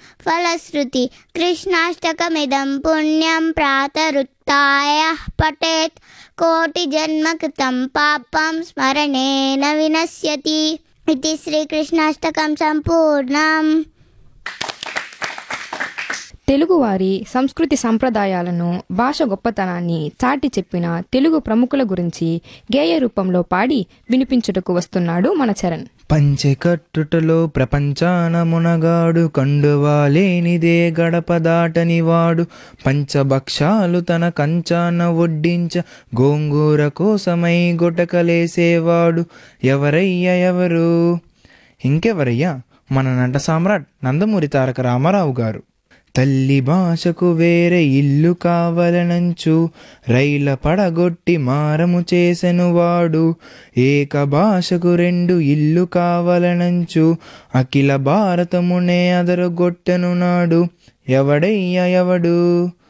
ఫలశ్రుతి కృష్ణాష్టకమిదం పుణ్యం ప్రాతరుత్య పఠేత్ కోటి జన్మ కృతం పాపం స్మరణేన వినశ్యతి ఇది శ్రీకృష్ణాష్టకం సంపూర్ణం తెలుగువారి సంస్కృతి సంప్రదాయాలను భాష గొప్పతనాన్ని చాటి చెప్పిన తెలుగు ప్రముఖుల గురించి గేయ రూపంలో పాడి వినిపించుటకు వస్తున్నాడు మన చరణ్ పంచెకట్టుటలో ప్రపంచాన మునగాడు కండువాలేనిదే గడప దాటని వాడు పంచభక్షాలు తన కంచాన వడ్డించ గోంగూర కోసమై గొటకలేసేవాడు ఎవరయ్య ఎవరు ఇంకెవరయ్యా మన నట సామ్రాట్ నందమూరి తారక రామారావు గారు తల్లి భాషకు వేరే ఇల్లు కావలనంచు రైల పడగొట్టి మారము చేసెను వాడు ఏక భాషకు రెండు ఇల్లు కావలనంచు అఖిల భారతమునే అదరగొట్టెను నాడు ఎవడయ్య ఎవడు